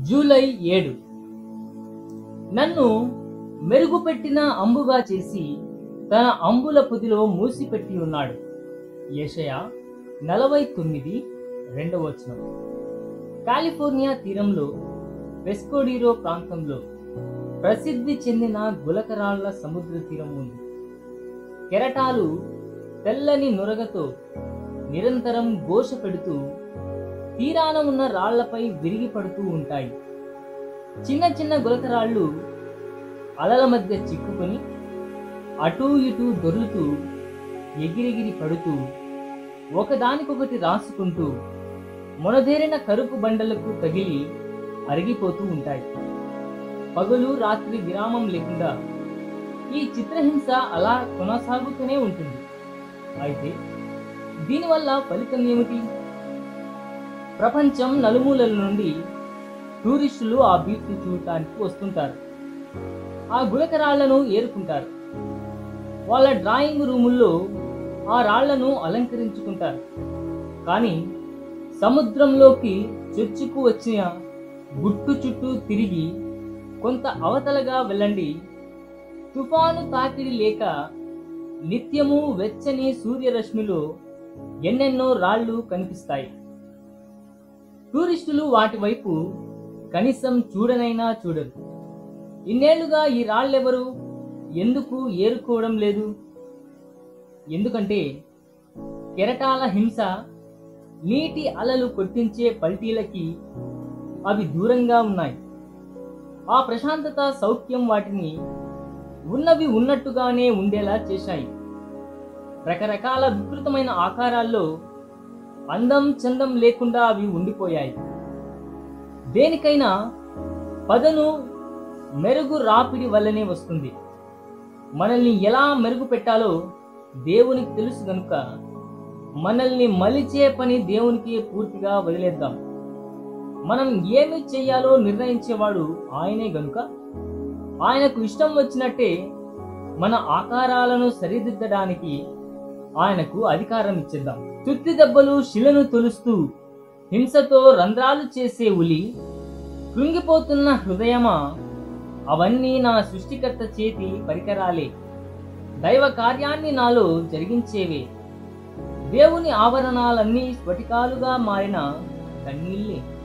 July ఏడు నన్ను మెరుగుపెట్టిన అంబుగా చేసి తన అంబుల పొదిలో మూసిపెట్టి ఉన్నాడు యెషయా నలభై తొమ్మిది రెండవ వచనం కాలిఫోర్నియా తీరంలో వెస్కోడిరో ప్రాంతంలో ప్రసిద్ధి చెందిన గులకరాళ్ల సముద్ర తీరం ఉంది కెరటాలు తెల్లని నురగతో నిరంతరం ఘోష పెడుతూ తీరాన ఉన్న రాళ్లపై విరిగి పడుతూ ఉంటాయి చిన్న చిన్న గులకరాళ్ళు అలల మధ్య చిక్కుకొని అటూ ఇటూ దొర్లుతూ ఎగిరెగిరి పడుతూ ఒకదానికొకటి రాసుకుంటూ మొనదేరిన కరుపు బండలకు తగిలి అరిగిపోతూ ఉంటాయి పగలు రాత్రి విరామం లేకుండా ఈ చిత్రహింస అలా కొనసాగుతూనే ఉంటుంది అయితే దీనివల్ల ఫలితం ఏమిటి ప్రపంచం నలుమూలల నుండి టూరిస్టులు ఆ బీచ్ను చూడటానికి వస్తుంటారు ఆ గులకరాళ్లను ఏరుకుంటారు వాళ్ళ డ్రాయింగ్ రూముల్లో ఆ రాళ్లను అలంకరించుకుంటారు కానీ సముద్రంలోకి చొచ్చుకు వచ్చిన గుట్టు చుట్టూ తిరిగి కొంత అవతలగా వెళ్ళండి తుఫాను తాకిడి లేక నిత్యము వెచ్చని సూర్యరశ్మిలో ఎన్నెన్నో రాళ్ళు కనిపిస్తాయి టూరిస్టులు వాటి వైపు కనీసం చూడనైనా చూడరు ఇన్నేళ్లుగా ఈ రాళ్ళెవరు ఎందుకు ఏరుకోవడం లేదు ఎందుకంటే కెరటాల హింస నీటి అలలు కొట్టించే పల్టీలకి అవి దూరంగా ఉన్నాయి ఆ ప్రశాంతత సౌఖ్యం వాటిని ఉన్నవి ఉన్నట్టుగానే ఉండేలా చేశాయి రకరకాల వికృతమైన ఆకారాల్లో అందం చందం లేకుండా అవి ఉండిపోయాయి దేనికైనా పదను మెరుగు రాపిడి వల్లనే వస్తుంది మనల్ని ఎలా మెరుగు పెట్టాలో దేవునికి తెలుసు గనుక మనల్ని మలిచే పని దేవునికి పూర్తిగా వదిలేద్దాం మనం ఏమి చేయాలో నిర్ణయించేవాడు ఆయనే గనుక ఆయనకు ఇష్టం వచ్చినట్టే మన ఆకారాలను సరిదిద్దడానికి ఆయనకు అధికారం ఇచ్చేద్దాం తుత్తి దెబ్బలు శిలను తొలుస్తూ హింసతో రంధ్రాలు చేసే ఉలి కృంగిపోతున్న హృదయమా అవన్నీ నా సృష్టికర్త చేతి పరికరాలే దైవ కార్యాన్ని నాలో జరిగించేవే దేవుని ఆభరణాలన్నీ స్ఫటికాలుగా మారిన కన్నీళ్ళే